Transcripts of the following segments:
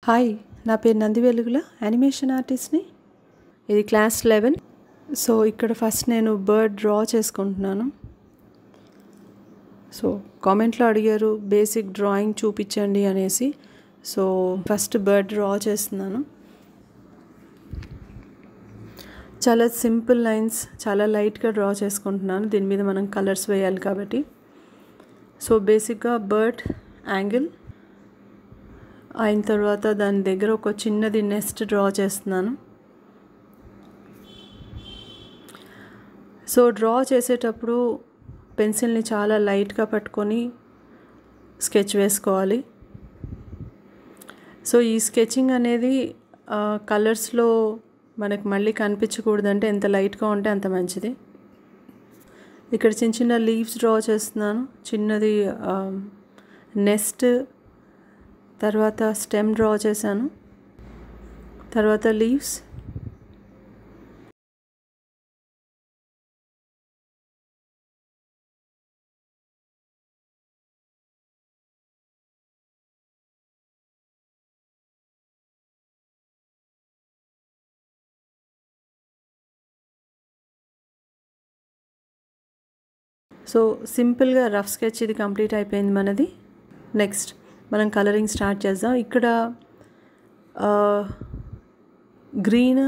hi నా పేరు నంది వెలుగుల యానిమేషన్ ఆర్టిస్ట్ని ఇది క్లాస్ లెవెన్ సో ఇక్కడ ఫస్ట్ నేను బర్డ్ డ్రా చేసుకుంటున్నాను సో కామెంట్లో అడిగారు బేసిక్ డ్రాయింగ్ చూపించండి అనేసి సో ఫస్ట్ బర్డ్ డ్రా చేస్తున్నాను చాలా సింపుల్ లైన్స్ చాలా లైట్గా డ్రా చేసుకుంటున్నాను దీని మీద మనం కలర్స్ వేయాలి కాబట్టి సో బేసిక్గా బర్డ్ యాంగిల్ అయిన తర్వాత దాని దగ్గర ఒక చిన్నది నెస్ట్ డ్రా చేస్తున్నాను సో డ్రా చేసేటప్పుడు పెన్సిల్ని చాలా లైట్గా పట్టుకొని స్కెచ్ వేసుకోవాలి సో ఈ స్కెచింగ్ అనేది కలర్స్లో మనకు మళ్ళీ కనిపించకూడదంటే ఎంత లైట్గా ఉంటే అంత మంచిది ఇక్కడ చిన్న చిన్న లీవ్స్ డ్రా చేస్తున్నాను చిన్నది నెస్ట్ తర్వాత స్టెమ్ డ్రా చేశాను తర్వాత లీవ్స్ సో సింపుల్గా రఫ్ స్కెచ్ ఇది కంప్లీట్ అయిపోయింది మనది నెక్స్ట్ మనం కలరింగ్ స్టార్ట్ చేద్దాం ఇక్కడ గ్రీన్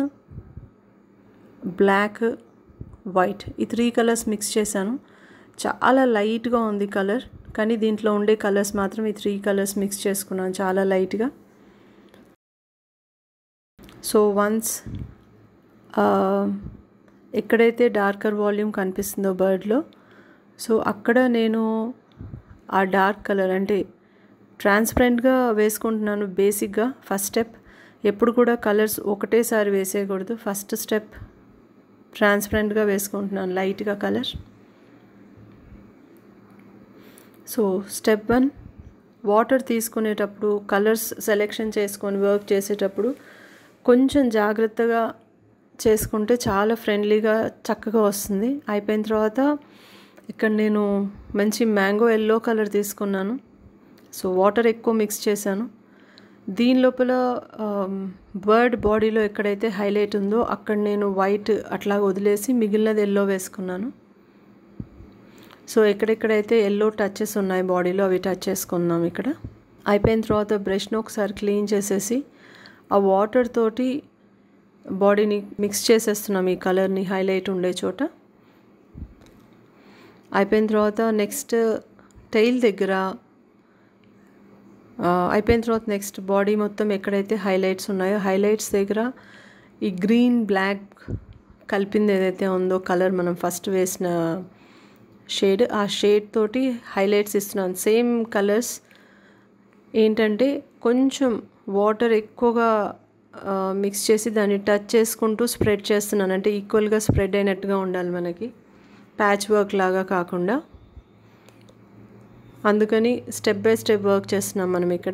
బ్లాక్ వైట్ ఈ త్రీ కలర్స్ మిక్స్ చేశాను చాలా లైట్గా ఉంది కలర్ కానీ దీంట్లో ఉండే కలర్స్ మాత్రం ఈ త్రీ కలర్స్ మిక్స్ చేసుకున్నాను చాలా లైట్గా సో వన్స్ ఎక్కడైతే డార్కర్ వాల్యూమ్ కనిపిస్తుందో బర్డ్లో సో అక్కడ నేను ఆ డార్క్ కలర్ అంటే ట్రాన్స్పరెంట్గా వేసుకుంటున్నాను బేసిక్గా ఫస్ట్ స్టెప్ ఎప్పుడు కూడా కలర్స్ ఒకటేసారి వేసేయకూడదు ఫస్ట్ స్టెప్ ట్రాన్స్పరెంట్గా వేసుకుంటున్నాను లైట్గా colour so step one water తీసుకునేటప్పుడు కలర్స్ సెలెక్షన్ చేసుకొని వర్క్ చేసేటప్పుడు కొంచెం జాగ్రత్తగా చేసుకుంటే చాలా ఫ్రెండ్లీగా చక్కగా వస్తుంది అయిపోయిన తర్వాత ఇక్కడ నేను మంచి మ్యాంగో ఎల్లో కలర్ తీసుకున్నాను సో వాటర్ ఎక్కువ మిక్స్ చేశాను దీని లోపల బర్డ్ బాడీలో ఎక్కడైతే హైలైట్ ఉందో అక్కడ నేను వైట్ అట్లా వదిలేసి మిగిలినది ఎల్లో వేసుకున్నాను సో ఎక్కడెక్కడైతే ఎల్లో టచెస్ ఉన్నాయి బాడీలో అవి టచ్ చేసుకున్నాం ఇక్కడ అయిపోయిన తర్వాత బ్రష్ను ఒకసారి క్లీన్ చేసేసి ఆ వాటర్ తోటి బాడీని మిక్స్ చేసేస్తున్నాం ఈ కలర్ని హైలైట్ ఉండే చోట అయిపోయిన తర్వాత నెక్స్ట్ టైల్ దగ్గర అయిపోయిన తర్వాత నెక్స్ట్ బాడీ మొత్తం ఎక్కడైతే హైలైట్స్ ఉన్నాయో హైలైట్స్ దగ్గర ఈ గ్రీన్ బ్లాక్ కలిపింది ఏదైతే ఉందో కలర్ మనం ఫస్ట్ వేసిన షేడ్ ఆ షేడ్ తోటి హైలైట్స్ ఇస్తున్నాను సేమ్ కలర్స్ ఏంటంటే కొంచెం వాటర్ ఎక్కువగా మిక్స్ చేసి దాన్ని టచ్ చేసుకుంటూ స్ప్రెడ్ చేస్తున్నాను అంటే ఈక్వల్గా స్ప్రెడ్ అయినట్టుగా ఉండాలి మనకి ప్యాచ్ వర్క్ లాగా కాకుండా అందుకని స్టెప్ బై స్టెప్ వర్క్ చేస్తున్నాం మనం ఇక్కడ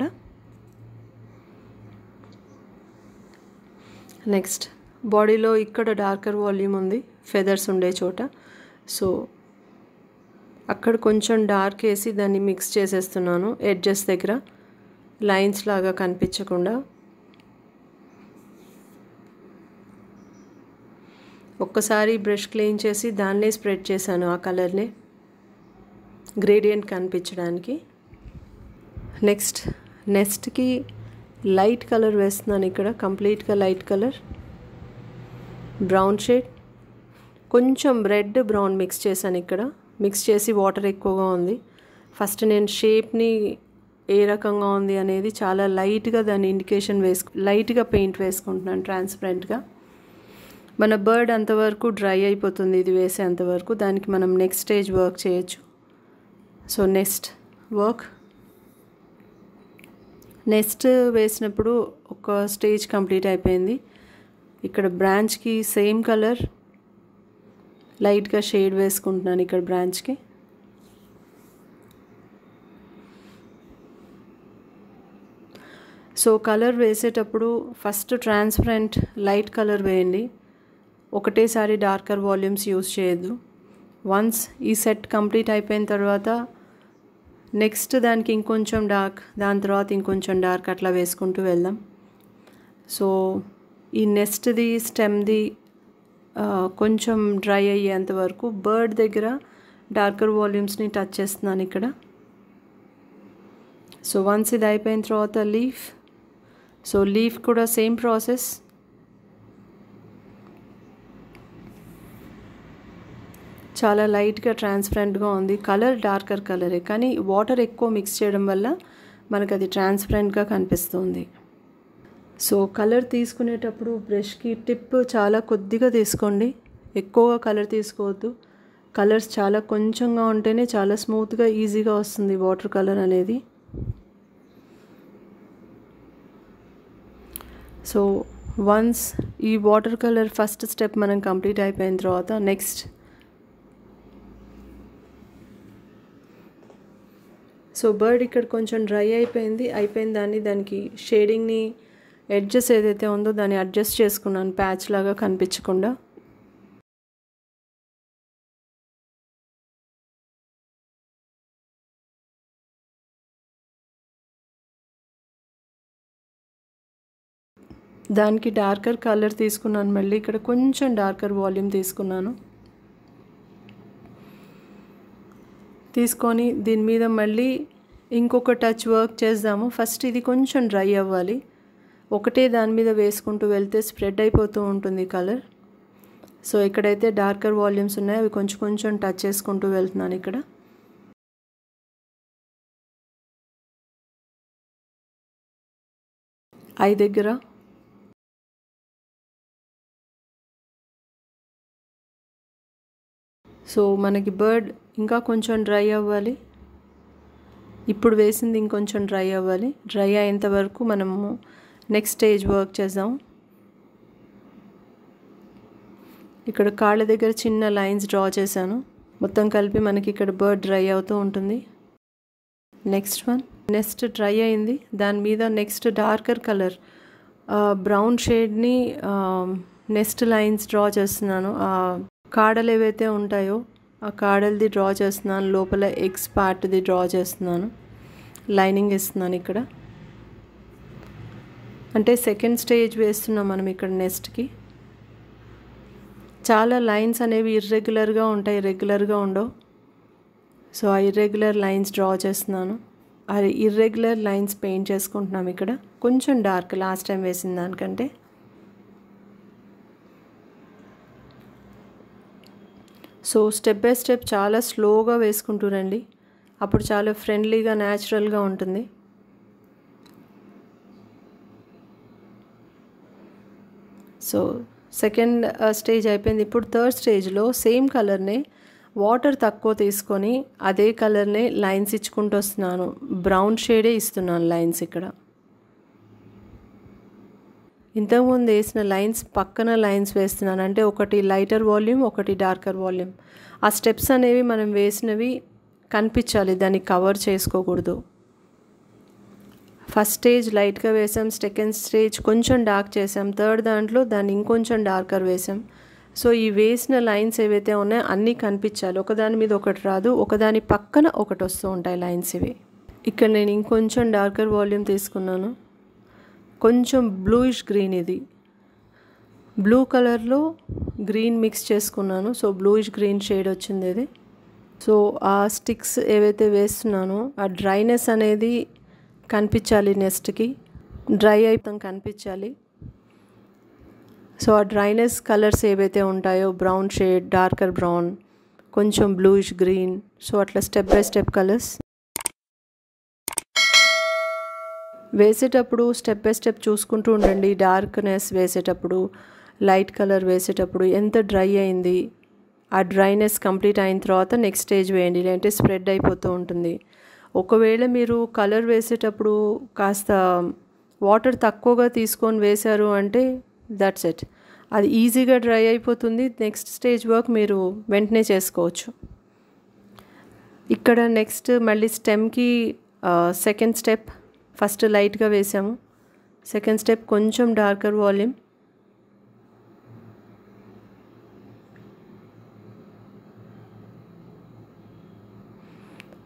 నెక్స్ట్ బాడీలో ఇక్కడ డార్కర్ వాల్యూమ్ ఉంది ఫెదర్స్ ఉండే చోట సో అక్కడ కొంచెం డార్క్ వేసి దాన్ని మిక్స్ చేసేస్తున్నాను ఎడ్జెస్ దగ్గర లైన్స్ లాగా కనిపించకుండా ఒక్కసారి బ్రష్ క్లీన్ చేసి దాన్నే స్ప్రెడ్ చేశాను ఆ కలర్ని గ్రేడియంట్ కనిపించడానికి నెక్స్ట్ నెక్స్ట్కి లైట్ కలర్ వేస్తున్నాను ఇక్కడ కంప్లీట్గా లైట్ కలర్ బ్రౌన్ షేడ్ కొంచెం రెడ్ బ్రౌన్ మిక్స్ చేశాను ఇక్కడ మిక్స్ చేసి వాటర్ ఎక్కువగా ఉంది ఫస్ట్ నేను షేప్ని ఏ రకంగా ఉంది అనేది చాలా లైట్గా దాని ఇండికేషన్ వేసుకు లైట్గా పెయింట్ వేసుకుంటున్నాను ట్రాన్స్పరెంట్గా మన బర్డ్ అంతవరకు డ్రై అయిపోతుంది ఇది వేసేంతవరకు దానికి మనం నెక్స్ట్ స్టేజ్ వర్క్ చేయొచ్చు సో నెక్స్ట్ వర్క్ నెక్స్ట్ వేసినప్పుడు ఒక స్టేజ్ కంప్లీట్ అయిపోయింది ఇక్కడ బ్రాంచ్కి సేమ్ కలర్ లైట్గా షేడ్ వేసుకుంటున్నాను ఇక్కడ బ్రాంచ్కి సో కలర్ వేసేటప్పుడు ఫస్ట్ ట్రాన్స్పరెంట్ లైట్ కలర్ వేయండి ఒకటేసారి డార్కర్ వాల్యూమ్స్ యూస్ చేయొద్దు వన్స్ ఈ సెట్ కంప్లీట్ అయిపోయిన తర్వాత నెక్స్ట్ దానికి ఇంకొంచెం డార్క్ దాని తర్వాత ఇంకొంచెం డార్క్ అట్లా వేసుకుంటూ వెళ్దాం సో ఈ నెస్ట్ది స్టెమ్ది కొంచెం డ్రై అయ్యేంత వరకు బర్డ్ దగ్గర డార్కర్ వాల్యూమ్స్ని టచ్ చేస్తున్నాను ఇక్కడ సో వన్స్ ఇది అయిపోయిన తర్వాత లీఫ్ సో లీఫ్ కూడా సేమ్ ప్రాసెస్ చాలా లైట్గా ట్రాన్స్పరెంట్గా ఉంది కలర్ డార్కర్ కలరే కానీ వాటర్ ఎక్కువ మిక్స్ చేయడం వల్ల మనకు అది ట్రాన్స్పరెంట్గా కనిపిస్తుంది సో కలర్ తీసుకునేటప్పుడు బ్రష్కి టిప్ చాలా కొద్దిగా తీసుకోండి ఎక్కువగా కలర్ తీసుకోవద్దు కలర్స్ చాలా కొంచెంగా ఉంటేనే చాలా స్మూత్గా ఈజీగా వస్తుంది వాటర్ కలర్ అనేది సో వన్స్ ఈ వాటర్ కలర్ ఫస్ట్ స్టెప్ మనం కంప్లీట్ అయిపోయిన తర్వాత నెక్స్ట్ సో బర్డ్ ఇక్కడ కొంచెం డ్రై అయిపోయింది అయిపోయిన దాన్ని దానికి షేడింగ్ని ఎడ్జెస్ ఏదైతే ఉందో దాన్ని అడ్జస్ట్ చేసుకున్నాను ప్యాచ్ లాగా కనిపించకుండా దానికి డార్కర్ కలర్ తీసుకున్నాను మళ్ళీ ఇక్కడ కొంచెం డార్కర్ వాల్యూమ్ తీసుకున్నాను తీసుకొని దీని మీద మళ్ళీ ఇంకొక టచ్ వర్క్ చేద్దాము ఫస్ట్ ఇది కొంచెం డ్రై అవ్వాలి ఒకటే దాని మీద వేసుకుంటూ వెళ్తే స్ప్రెడ్ అయిపోతూ ఉంటుంది కలర్ సో ఎక్కడైతే డార్కర్ వాల్యూమ్స్ ఉన్నాయో అవి కొంచెం కొంచెం టచ్ చేసుకుంటూ వెళ్తున్నాను ఇక్కడ ఐ దగ్గర సో మనకి బర్డ్ ఇంకా కొంచెం డ్రై అవ్వాలి ఇప్పుడు వేసింది ఇంకొంచెం డ్రై అవ్వాలి డ్రై అయ్యేంత వరకు మనము నెక్స్ట్ స్టేజ్ వర్క్ చేద్దాం ఇక్కడ కాళ్ళ దగ్గర చిన్న లైన్స్ డ్రా చేశాను మొత్తం కలిపి మనకి ఇక్కడ బర్డ్ డ్రై అవుతూ ఉంటుంది నెక్స్ట్ వన్ నెక్స్ట్ డ్రై అయింది దాని మీద నెక్స్ట్ డార్కర్ కలర్ బ్రౌన్ షేడ్ని నెక్స్ట్ లైన్స్ డ్రా చేస్తున్నాను కాడలు ఏవైతే ఉంటాయో ఆ కాడలది డ్రా చేస్తున్నాను లోపల ఎగ్స్ పార్ట్ది డ్రా చేస్తున్నాను లైనింగ్ ఇస్తున్నాను ఇక్కడ అంటే సెకండ్ స్టేజ్ వేస్తున్నాం మనం ఇక్కడ నెక్స్ట్కి చాలా లైన్స్ అనేవి ఇర్రెగ్యులర్గా ఉంటాయి రెగ్యులర్గా ఉండవు సో ఆ ఇర్రెగ్యులర్ లైన్స్ డ్రా చేస్తున్నాను అది ఇర్రెగ్యులర్ లైన్స్ పెయింట్ చేసుకుంటున్నాం ఇక్కడ కొంచెం డార్క్ లాస్ట్ టైం వేసిన దానికంటే సో స్టెప్ బై స్టెప్ చాలా స్లోగా వేసుకుంటూ రండి అప్పుడు చాలా ఫ్రెండ్లీగా న్యాచురల్గా ఉంటుంది సో సెకండ్ స్టేజ్ అయిపోయింది ఇప్పుడు థర్డ్ స్టేజ్లో సేమ్ కలర్నే వాటర్ తక్కువ తీసుకొని అదే కలర్నే లైన్స్ ఇచ్చుకుంటూ వస్తున్నాను బ్రౌన్ షేడే ఇస్తున్నాను లైన్స్ ఇక్కడ ఇంతకుముందు వేసిన లైన్స్ పక్కన లైన్స్ వేస్తున్నాను అంటే ఒకటి లైటర్ వాల్యూమ్ ఒకటి డార్కర్ వాల్యూమ్ ఆ స్టెప్స్ అనేవి మనం వేసినవి కనిపించాలి దాన్ని కవర్ చేసుకోకూడదు ఫస్ట్ స్టేజ్ లైట్గా వేసాం సెకండ్ స్టేజ్ కొంచెం డార్క్ చేసాం థర్డ్ దాంట్లో దాన్ని ఇంకొంచెం డార్కర్ వేసాం సో ఈ వేసిన లైన్స్ ఏవైతే ఉన్నాయో అన్నీ కనిపించాలి ఒకదాని మీద ఒకటి రాదు ఒకదాని పక్కన ఒకటి వస్తూ ఉంటాయి లైన్స్ ఇవి ఇక్కడ నేను ఇంకొంచెం డార్కర్ వాల్యూమ్ తీసుకున్నాను కొంచెం బ్లూయిష్ గ్రీన్ ఇది బ్లూ కలర్లో గ్రీన్ మిక్స్ చేసుకున్నాను సో బ్లూయిష్ గ్రీన్ షేడ్ వచ్చింది ఇది సో ఆ స్టిక్స్ ఏవైతే వేస్తున్నానో ఆ డ్రైనెస్ అనేది కనిపించాలి నెక్స్ట్కి డ్రై అయిపోతాం కనిపించాలి సో ఆ డ్రైనెస్ కలర్స్ ఏవైతే ఉంటాయో బ్రౌన్ షేడ్ డార్కర్ బ్రౌన్ కొంచెం బ్లూయిష్ గ్రీన్ సో అట్లా స్టెప్ బై స్టెప్ కలర్స్ వేసేటప్పుడు స్టెప్ బై స్టెప్ చూసుకుంటూ ఉండండి డార్క్నెస్ వేసేటప్పుడు లైట్ కలర్ వేసేటప్పుడు ఎంత డ్రై అయింది ఆ డ్రైనెస్ కంప్లీట్ అయిన తర్వాత నెక్స్ట్ స్టేజ్ వేయండి లేదంటే స్ప్రెడ్ అయిపోతూ ఉంటుంది ఒకవేళ మీరు కలర్ వేసేటప్పుడు కాస్త వాటర్ తక్కువగా తీసుకొని వేశారు అంటే దట్స్ ఇట్ అది ఈజీగా డ్రై అయిపోతుంది నెక్స్ట్ స్టేజ్ వర్క్ మీరు వెంటనే చేసుకోవచ్చు ఇక్కడ నెక్స్ట్ మళ్ళీ స్టెమ్కి సెకండ్ స్టెప్ ఫస్ట్ లైట్గా వేసాము సెకండ్ స్టెప్ కొంచెం డార్కర్ వాల్యూమ్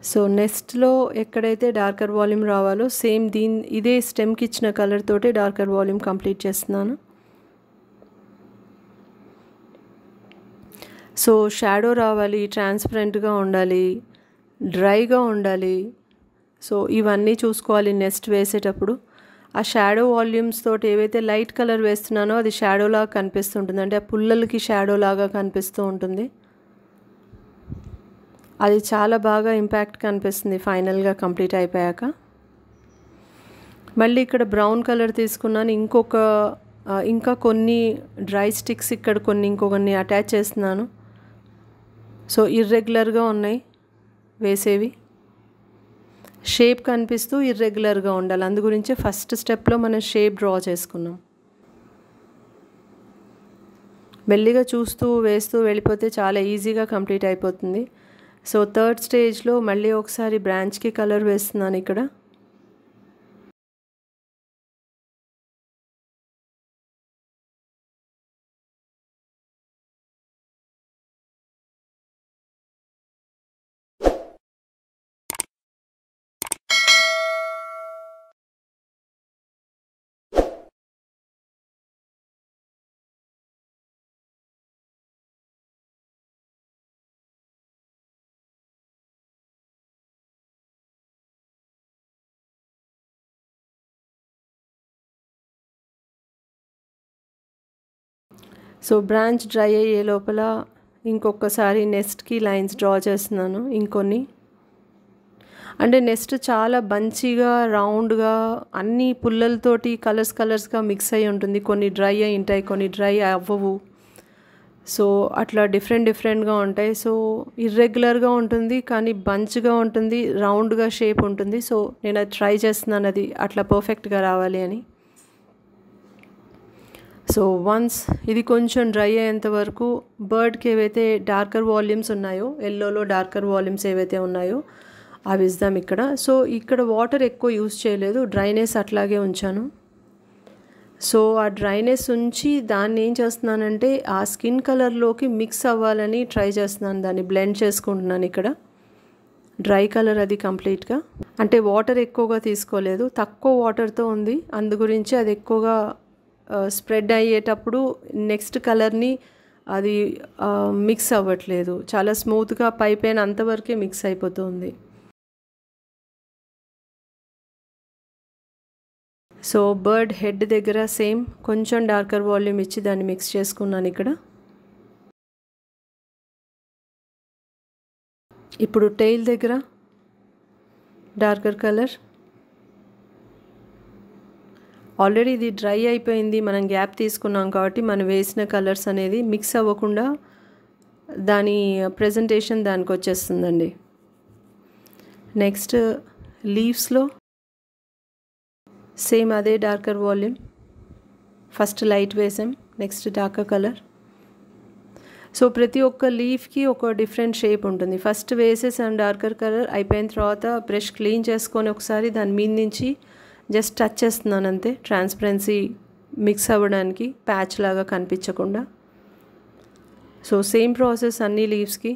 సో నెక్స్ట్లో ఎక్కడైతే డార్కర్ వాల్యూమ్ రావాలో సేమ్ దీని ఇదే స్టెమ్కి ఇచ్చిన కలర్ తోటే డార్కర్ వాల్యూమ్ కంప్లీట్ చేస్తున్నాను సో షాడో రావాలి ట్రాన్స్పరెంట్గా ఉండాలి డ్రైగా ఉండాలి సో ఇవన్నీ చూసుకోవాలి నెక్స్ట్ వేసేటప్పుడు ఆ షాడో వాల్యూమ్స్ తోటి ఏవైతే లైట్ కలర్ వేస్తున్నానో అది షాడో లాగా కనిపిస్తుంటుంది అంటే ఆ పుల్లలకి షాడో లాగా కనిపిస్తూ ఉంటుంది అది చాలా బాగా ఇంపాక్ట్ కనిపిస్తుంది ఫైనల్గా కంప్లీట్ అయిపోయాక మళ్ళీ ఇక్కడ బ్రౌన్ కలర్ తీసుకున్నాను ఇంకొక ఇంకా కొన్ని డ్రై స్టిక్స్ ఇక్కడ కొన్ని ఇంకొకరిని అటాచ్ చేస్తున్నాను సో ఇర్రెగ్యులర్గా ఉన్నాయి వేసేవి షేప్ కనిపిస్తూ ఇర్రెగ్యులర్గా ఉండాలి అందు గురించి ఫస్ట్ స్టెప్లో మనం షేప్ డ్రా చేసుకున్నాం మెల్లిగా చూస్తూ వేస్తూ వెళ్ళిపోతే చాలా ఈజీగా కంప్లీట్ అయిపోతుంది సో థర్డ్ స్టేజ్లో మళ్ళీ ఒకసారి బ్రాంచ్కి కలర్ వేస్తున్నాను ఇక్కడ సో బ్రాంచ్ డ్రై అయ్యే లోపల ఇంకొకసారి నెక్స్ట్కి లైన్స్ డ్రా చేస్తున్నాను ఇంకొన్ని అంటే నెక్స్ట్ చాలా బంచిగా రౌండ్గా అన్ని పుల్లలతోటి కలర్స్ కలర్స్గా మిక్స్ అయి ఉంటుంది కొన్ని డ్రై అయి ఉంటాయి కొన్ని డ్రై అవ్వవు సో అట్లా డిఫరెంట్ డిఫరెంట్గా ఉంటాయి సో ఇర్రెగ్యులర్గా ఉంటుంది కానీ బంచ్గా ఉంటుంది రౌండ్గా షేప్ ఉంటుంది సో నేను అది ట్రై చేస్తున్నాను అది అట్లా పర్ఫెక్ట్గా రావాలి అని సో వన్స్ ఇది కొంచెం డ్రై అయ్యేంత వరకు బర్డ్కి ఏవైతే డార్కర్ వాల్యూమ్స్ ఉన్నాయో ఎల్లోలో డార్కర్ వాల్యూమ్స్ ఏవైతే ఉన్నాయో అవి ఇద్దాం ఇక్కడ సో ఇక్కడ వాటర్ ఎక్కువ యూస్ చేయలేదు డ్రైనెస్ అట్లాగే ఉంచాను సో ఆ డ్రైనెస్ ఉంచి దాన్ని ఏం చేస్తున్నానంటే ఆ స్కిన్ కలర్లోకి మిక్స్ అవ్వాలని ట్రై చేస్తున్నాను దాన్ని బ్లెండ్ చేసుకుంటున్నాను ఇక్కడ డ్రై కలర్ అది కంప్లీట్గా అంటే వాటర్ ఎక్కువగా తీసుకోలేదు తక్కువ వాటర్తో ఉంది అందు గురించి అది ఎక్కువగా స్ప్రెడ్ అయ్యేటప్పుడు నెక్స్ట్ కలర్ని అది మిక్స్ అవ్వట్లేదు చాలా స్మూత్గా పై పైన అంతవరకే మిక్స్ అయిపోతుంది సో బర్డ్ హెడ్ దగ్గర సేమ్ కొంచెం డార్కర్ వాల్యూమ్ ఇచ్చి దాన్ని మిక్స్ చేసుకున్నాను ఇక్కడ ఇప్పుడు టెయిల్ దగ్గర డార్కర్ కలర్ ఆల్రెడీ ఇది డ్రై అయిపోయింది మనం గ్యాప్ తీసుకున్నాం కాబట్టి మనం వేసిన కలర్స్ అనేది మిక్స్ అవ్వకుండా దాని ప్రజెంటేషన్ దానికి వచ్చేస్తుందండి నెక్స్ట్ లీవ్స్లో సేమ్ అదే డార్కర్ వాల్యూమ్ ఫస్ట్ లైట్ వేసాం నెక్స్ట్ డార్కర్ కలర్ సో ప్రతి ఒక్క లీఫ్కి ఒక డిఫరెంట్ షేప్ ఉంటుంది ఫస్ట్ వేసేసాం డార్కర్ కలర్ అయిపోయిన తర్వాత బ్రష్ క్లీన్ చేసుకొని ఒకసారి దాని మీద నుంచి జస్ట్ టచ్ చేస్తున్నాను అంతే ట్రాన్స్పరెన్సీ మిక్స్ అవ్వడానికి ప్యాచ్ లాగా కనిపించకుండా సో సేమ్ ప్రాసెస్ అన్ని లీవ్స్కి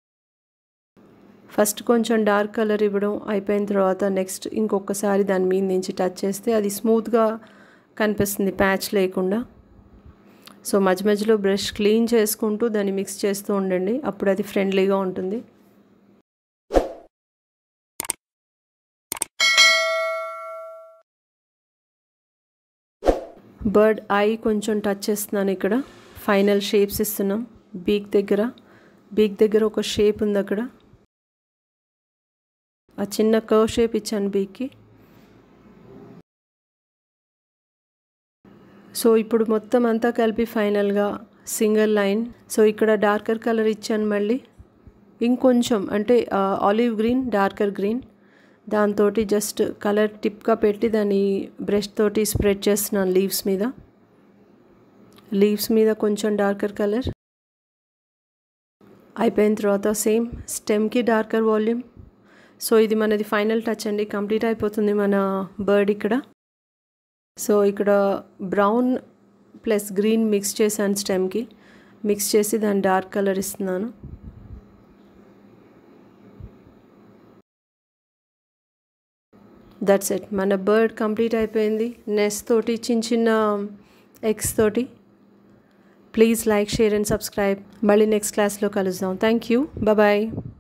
ఫస్ట్ కొంచెం డార్క్ కలర్ ఇవ్వడం అయిపోయిన తర్వాత నెక్స్ట్ ఇంకొకసారి దాని మీద నుంచి టచ్ చేస్తే అది స్మూత్గా కనిపిస్తుంది ప్యాచ్ లేకుండా సో మధ్య మధ్యలో బ్రష్ క్లీన్ చేసుకుంటూ దాన్ని మిక్స్ చేస్తూ ఉండండి అప్పుడు అది ఫ్రెండ్లీగా ఉంటుంది బర్డ్ ఐ కొంచెం టచ్ చేస్తున్నాను ఇక్కడ ఫైనల్ షేప్స్ ఇస్తున్నాం బీక్ దగ్గర బీక్ దగ్గర ఒక షేప్ ఉంది అక్కడ ఆ చిన్న కర్వ్ షేప్ ఇచ్చాను బీక్కి సో ఇప్పుడు మొత్తం అంతా కలిపి ఫైనల్గా సింగిల్ లైన్ సో ఇక్కడ డార్కర్ కలర్ ఇచ్చాను మళ్ళీ ఇంకొంచెం అంటే ఆలివ్ గ్రీన్ డార్కర్ గ్రీన్ దాంతో జస్ట్ కలర్ టిప్గా పెట్టి దాన్ని బ్రష్ తోటి స్ప్రెడ్ చేస్తున్నాను లీవ్స్ మీద లీవ్స్ మీద కొంచెం డార్కర్ కలర్ అయిపోయిన తర్వాత సేమ్ స్టెమ్కి డార్కర్ వాల్యూమ్ సో ఇది మనది ఫైనల్ టచ్ అండి కంప్లీట్ అయిపోతుంది మన బర్డ్ ఇక్కడ సో ఇక్కడ బ్రౌన్ ప్లస్ గ్రీన్ మిక్స్ చేశాను స్టెమ్కి మిక్స్ చేసి దాన్ని డార్క్ కలర్ ఇస్తున్నాను దట్స్ ఇట్ మన బర్డ్ కంప్లీట్ అయిపోయింది నెస్ట్ తోటి చిన్న చిన్న ఎగ్స్ తోటి please like share and subscribe మళ్ళీ నెక్స్ట్ క్లాస్లో కలుద్దాం థ్యాంక్ యూ బాయ్